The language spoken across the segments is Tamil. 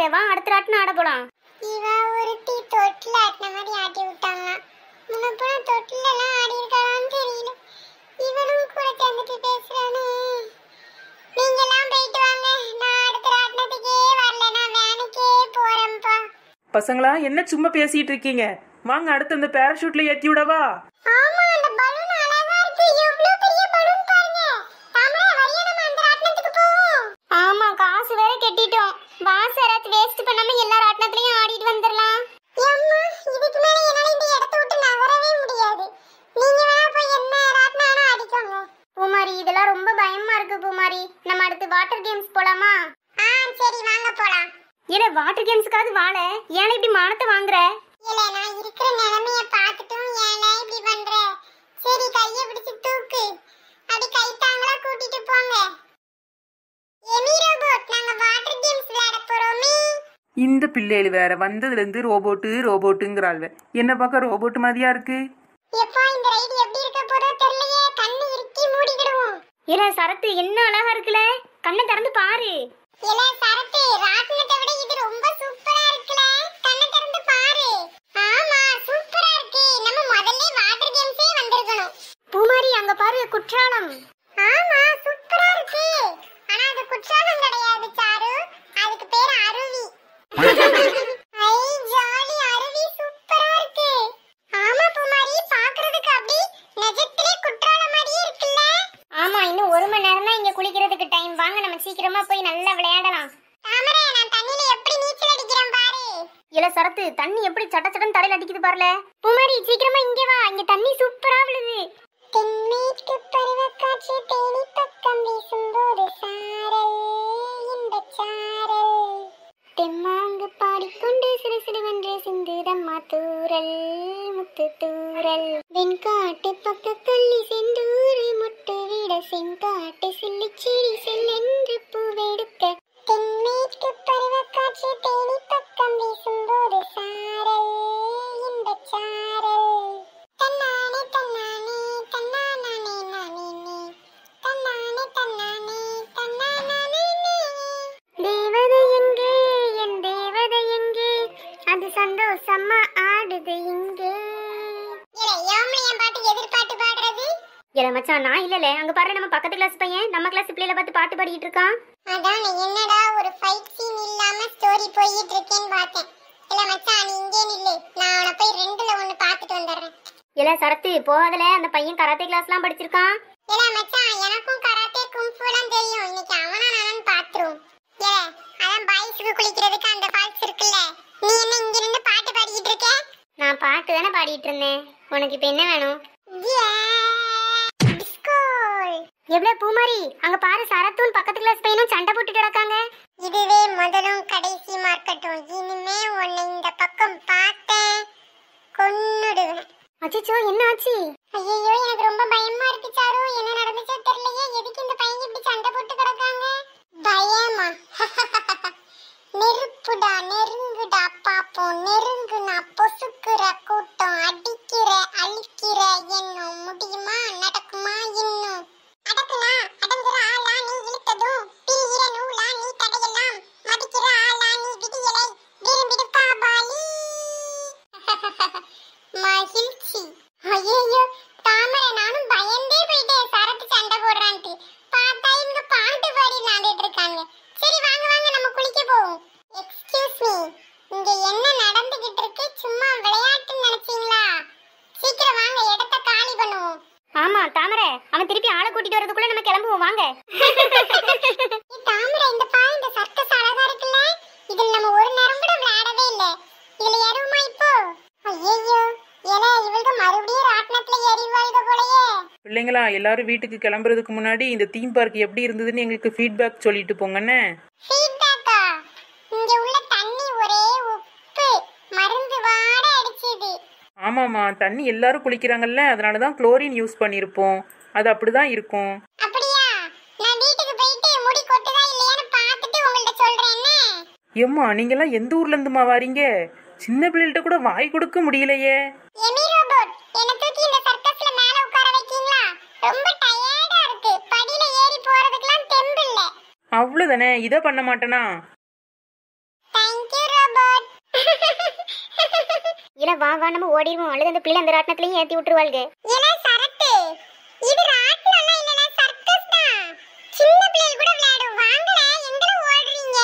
விளையாடாத வா அடுத்த ராட்டினம் ஆட போலாம் இவ ஒருத்தி தொட்டில் ஆட்டின மாதிரி ஆட்டி விட்டாங்க முன்னப்புறம் தொட்டில் எல்லாம் ஆடி இருக்காளான்னு தெரியல இவனும் கூட சேர்ந்துட்டு பேசுறானே நீங்க எல்லாம் போயிட்டு வாங்க நான் அடுத்த ராட்டினத்துக்கே வரல நான் வேனுக்கே போறேன்ப்பா பசங்களா என்ன சும்மா பேசிட்டு இருக்கீங்க வாங்க அடுத்து அந்த பேராஷூட்ல ஏத்தி விடவா ஆமா அந்த பலூன் அழகா இருக்கு எவ்வளவு பெரிய பலூன் பாருங்க தாமரை வரியா நம்ம அந்த ராட்டினத்துக்கு போவோம் ஆமா காசு வேற கெட்டிட்டோம் வா சரத் வேஸ்ட் பண்ணாம எல்லா ராட்டினத்துலயும் ஆடிட்டு வந்துடலாம் அம்மா இதுக்கு மேல என்னால இந்த இடத்த விட்டு நகரவே முடியாது நீங்க வேணா போய் என்ன ராட்டினம் வேணா அடிக்கோங்க பூமாரி இதெல்லாம் ரொம்ப பயமா இருக்கு பூமாரி நம்ம அடுத்து வாட்டர் கேம்ஸ் போலாமா ஆ சரி வாங்க போலாம் இல்ல வாட்டர் கேம்ஸ்க்காவது வாழ ஏன் இப்படி மானத்தை வாங்குற இல்ல நான் இருக்கிற நிலைமைய பார்த்துட்டும் ஏன்டா இப்படி பண்ற சரி கைய பிடிச்சு தூக்கு அப்படி கை தாங்களா கூட்டிட்டு போங்க எமி ரோபோட் நாங்க வாட்டர் கேம்ஸ் விளையாட போறோமே இந்த பிள்ளைகள் வேற வந்ததுல இருந்து ரோபோட்டு ரோபோட்டுங்கிறாள்வ என்ன பார்க்க ரோபோட் மாதிரியா இருக்கு எப்பா இந்த ரைடு எப்படி இருக்க போதோ தெரியலையே கண்ணு இறுக்கி மூடிக்கிடுவோம் இல்ல சரத்து என்ன அழகா இருக்குல்ல கண்ணை திறந்து பாரு இல்ல சரத்து ராட்டினத்தை விட இது ரொம்ப சூப்பரா இருக்குல கண்ணை திறந்து பாரு ஆமா சூப்பரா இருக்கு நம்ம முதல்ல வாட்டர் கேம்ஸே வந்திருக்கணும் பூமாரி அங்க பாரு குற்றாலம் ஆமா சூப்பரா இருக்கு ஆனா அது குற்றாலம் கிடையாது சாரு அதுக்கு பேர் அருவி ஐ ஜாலி அருவி சூப்பரா இருக்கு ஆமா பூமாரி பாக்குறதுக்கு அப்படி நிஜத்திலே குற்றாலம் மாதிரியே இருக்குல்ல ஆமா இன்னும் ஒரு மணி நேரம் தான் இங்க குளிக்கிறதுக்கு டைம் வாங்க நம்ம சீக்கிரமா போய் நல்லா விளையாடலாம் தாமரை நான் தண்ணியில எப்படி நீச்சல் அடிக்கிறேன் பாரு இல்ல சரத்து தண்ணி எப்படி சட்ட சட்டம் தலையில அடிக்குது பாருல பூமாரி சீக்கிரமா இங்க வா இங்க தண்ணி சூப்பரா விழுது தென்மேற்கு பருவக்காற்று தேனி பக்கம் வீசும்போது சாரல் இந்த சாரல் தெம்மாங்கு பாடிக்கொண்டு சிறு சிறுவென்று சிந்துதம்மா தூரல் முத்து தூரல் வெண்காட்டு பக்க கள்ளி செந்தூரி முட்டு விட செங்காட்டு சில்லிச்சிரி செல்லென்று பூவெடுக்க தென்மேற்கு பருவக்காற்று தேனி பக்கம் வீசும்போது சாரல் இந்த சாரல் தன்னானே தன்னானே தன்னானே நானே நீ தன்னானே தன்னானே தன்னானே நீ தேவதை எங்கே என் தேவதை எங்கே அது சந்தோஷமா ஆடுது இங்கே இல்லை யாமலை என் பாட்டு எதிர்பாட்டு பாடுறது இல்ல மச்சான் நான் இல்லல அங்க பாரு நம்ம பக்கத்து கிளாஸ் பையன் நம்ம கிளாஸ் பிள்ளைல பார்த்து பாட்டு பாடிட்டு இருக்கான் அதான் என்னடா ஒரு ஃபைட் சீன் இல்லாம ஸ்டோரி போயிட்டு இருக்கேன்னு பார்த்தேன் இல்ல மச்சான் நீ இங்கே நில்லு நான் அவனை போய் ரெண்டுல ஒன்னு பார்த்துட்டு வந்துடுறேன் இல்ல சரத்து போகாதல அந்த பையன் கராத்தே கிளாஸ்லாம் படிச்சிருக்கான் இல்ல மச்சான் எனக்கும் கராத்தே கும்ஃபுலாம் தெரியும் இன்னைக்கு அவனா நானும் பாத்துரும் ஏ அதான் பாய்ஸுக்கு குளிக்கிறதுக்கு அந்த ஃபால்ஸ் இருக்குல்ல நீ என்ன இங்க நின்னு பாட்டு பாடிக்கிட்டு இருக்க நான் பாட்டு தானே பாடிட்டு இருந்தேன் உனக்கு இப்ப என்ன வேணும் Yeah! Discord! எவ்வளவு பூமாரி அங்க பாரு சரத்தும் பக்கத்து கிளாஸ் பையனும் சண்டை போட்டுட்டு கிடக்காங்க இதுவே முதலும் கடைசி மார்க்கட்டும் இனிமே உன்னை இந்த பக்கம் பார்த்தேன் கொன்னுடுவேன் அச்சோ என்ன ஆச்சு ஐயோ எனக்கு ரொம்ப பயமா இருக்கு சாரு என்ன நடந்துச்சோ தெரியலையே எதுக்கு இந்த பையன் இப்படி சண்டை போட்டு கிடக்காங்க பயமா நெருப்புடா நெருங்குடா பாப்போம் நெருங்குனா பொசுக்குற கூட்டம் அடிக்கிற அழிக்கிற என்னும் முடியுமா நடக்குமா இன்னும் அடக்குனா அடங்குற ஆளா நீ இழுத்ததும் பிரிகிற நூலா நீ தடையெல்லாம் மதிக்கிற ஆளா நீ விடியலை விரும்பிடு பாபாலி மகிழ்ச்சி ஐயோ தாமரை நானும் பயந்தே போயிட்டேன் சரத்து சண்டை போடுறான்ட்டு பார்த்தா இவங்க பாட்டு பாடி விளையாண்டுட்டு இருக்காங்க சரி வாங்க வாங்க நம்ம குளிக்க போவோம் எக்ஸ்கியூஸ் மீ இங்க என்ன நடந்துகிட்டு இருக்கு சும்மா விளையாட்டுன்னு நினைச்சீங்களா சீக்கிரம் வாங்க இடத்த காலி பண்ணுவோம் ஆமா தாமரை அவன் திருப்பி ஆளை கூட்டிட்டு வரதுக்குள்ள நம்ம கிளம்புவோம் வாங்க ஏ தாமரை இந்த பா இந்த சர்க்கஸ் அழகா இருக்குல்ல இதுல நம்ம ஒரு நேரம் கூட விளையாடவே இல்ல இதுல ஏறுமா இப்போ ஐயோ ஏல இவளுக்கு மறுபடியும் ராட்டினத்துல ஏறிவாளுக போலயே பிள்ளைங்களா எல்லாரும் வீட்டுக்கு கிளம்புறதுக்கு முன்னாடி இந்த தீம் பார்க் எப்படி இருந்ததுன்னு எங்களுக்கு ஃபீட்பேக் சொல்லிட்டு போங்கண்ணே ஃபீட்பேக்கா இங்க உள்ள தண்ணி ஒரே உப்பு மருந்து வாட அடிச்சுது ஆமாம்மா தண்ணி எல்லாரும் குளிக்கிறாங்கல்ல அதனால தான் குளோரின் யூஸ் பண்ணியிருப்போம் அது அப்படிதான் இருக்கும் அப்படியா நான் வீட்டுக்கு போயிட்டு முடி கொட்டுதா இல்லையான்னு பார்த்துட்டு உங்கள்ட்ட சொல்றேன் என்ன ஏம்மா நீங்கெல்லாம் எந்த ஊர்ல இருந்துமா வாரீங்க சின்ன பிள்ளைகள்ட்ட கூட வாய் கொடுக்க முடியலையே எமி ரோபோட் என்ன தூக்கி இந்த சர்க்கஸ்ல மேல உட்கார வைக்கீங்களா ரொம்ப டயர்டா இருக்கு படியில ஏறி போறதுக்குலாம் தெம்பு இல்ல அவ்வளோதானே இதை பண்ண மாட்டேனா தேங்க் இல்ல வா வா நம்ம ஓடிடுவோம் அல்லது அந்த பிள்ளை அந்த ராட்டினத்திலையும் ஏத்தி விட்டுருவாளுங்க ஏன்னா சரத்து இது ராட்டினம் இல்லனா சர்க்கஸ் தான் சின்ன பிள்ளைகள் கூட விளையாடும் வாங்கல எங்கட ஓடுறீங்க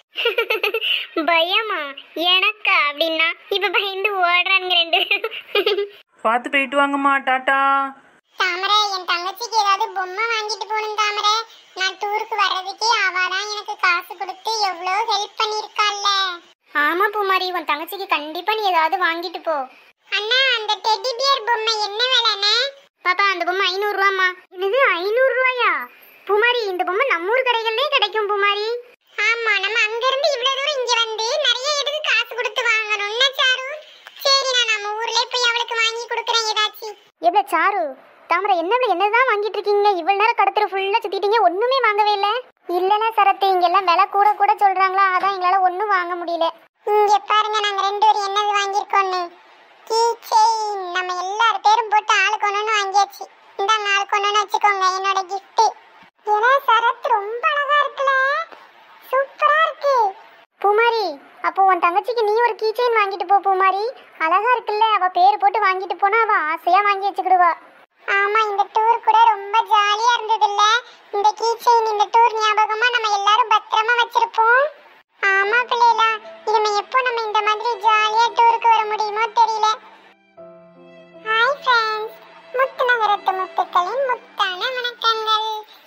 பயமா எனக்கா அப்படின்னா இப்ப பயந்து ஓடுறானுங்க ரெண்டு பார்த்து போயிட்டு வாங்கம்மா டாட்டா தாமரை என் தங்கச்சிக்கு ஏதாவது பொம்மை வாங்கிட்டு போகணும் தாமரை நான் டூருக்கு வர்றதுக்கே அவ தான் எனக்கு காசு கொடுத்து எவ்வளோ ஹெல்ப் பண்ணியிருக்காள்ல ஆமா பூமாரி உன் தங்கச்சிக்கு கண்டிப்பா நீ ஏதாவது வாங்கிட்டு போ அண்ணா அந்த டெடி பியர் பொம்மை என்ன விலைண்ணே பாப்பா அந்த பொம்மை ஐநூறு ரூபாமா என்னது ஐநூறு ரூபாயா பூமாரி இந்த பொம்மை நம்ம ஊர் கடைகள்லயே கிடைக்கும் பூமாரி ஆமா நம்ம அங்க இருந்து இவ்வளவு தூரம் இங்க வந்து நிறைய எதுக்கு காசு கொடுத்து வாங்கணும் என்ன சாரு சரி நான் நம்ம ஊர்ல போய் அவளுக்கு வாங்கி கொடுக்குறேன் ஏதாச்சும் எவ்வளவு சாரு தாமரை என்ன இவ்வளவு என்னதான் வாங்கிட்டு இருக்கீங்க இவ்வளவு நேரம் கடத்துற ஃபுல்லா சுத்திட்டீங்க ஒண்ணுமே வாங்கவே இல்ல இல்லனா சரத்து இங்க எல்லாம் விலை கூட கூட சொல்றாங்களா அதான் எங்களால ஒண்ணும் வாங்க முடியல இங்க பாருங்க நாங்க ரெண்டு பேரும் என்னது வாங்கியிருக்கோன்னு கீ செயின் நம்ம எல்லாரும் பேரும் போட்டு ஆளுக்கு ஒண்ணுன்னு வாங்கியாச்சு இந்தாங்க ஆளுக்கு ஒண்ணுன்னு வச்சுக்கோங்க என்னோட gift ஏன்னா சரத் ரொம்ப அழகா இருக்குல்ல சூப்பரா இருக்கு பூமாரி அப்போ உன் தங்கச்சிக்கு நீ ஒரு கீ செயின் வாங்கிட்டு போ பூமாரி அழகா இருக்குல்ல அவ பேர் போட்டு வாங்கிட்டு போனா அவ ஆசையா வாங்கி வச்சுக்கிடுவா ஆமா இந்த டூர் கூட ரொம்ப ஜாலியா இருந்தது இல்ல இந்த கீ செயின் இந்த டூர் ஞாபகமா நம்ம எல்லாரும் பத்திரமா வச்சிருப்போம் ஆமா பிள்ளைகளா இனிமே எப்போ நம்ம இந்த மாதிரி ஜாலியா டூருக்கு வர முடியுமோ தெரியல ஹாய் ஃப்ரெண்ட்ஸ் முத்து நகரத்து முத்துக்களின் முத்தான வணக்கங்கள்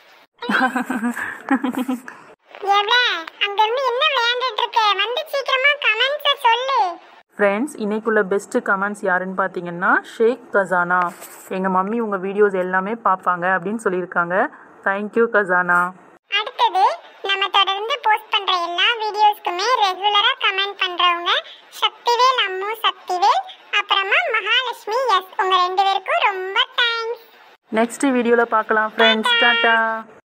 எவ்வளோ அங்க இருந்து என்ன விளையாண்டுட்டு இருக்க வந்து சீக்கிரமா கமெண்ட்ஸ சொல்லு ஃப்ரெண்ட்ஸ் இன்னைக்குள்ள பெஸ்ட் கமெண்ட்ஸ் யாருன்னு பார்த்தீங்கன்னா ஷேக் கசானா எங்கள் மம்மி உங்கள் வீடியோஸ் எல்லாமே பார்ப்பாங்க அப்படின்னு சொல்லியிருக்காங்க தேங்க்யூ கசானா அடுத்தது நம்ம தொடர்ந்து போஸ்ட் பண்ற எல்லா வீடியோஸ்க்குமே ரெகுலரா கமெண்ட் பண்றவங்க சக்திவேல் அம்மு சக்திவேல் அப்புறமா மகாலட்சுமி எஸ் உங்க ரெண்டு பேருக்கும் ரொம்ப தேங்க்ஸ் நெக்ஸ்ட் வீடியோவில் பார்க்கலாம் ஃப்ரெண்ட்ஸ் டாட்டா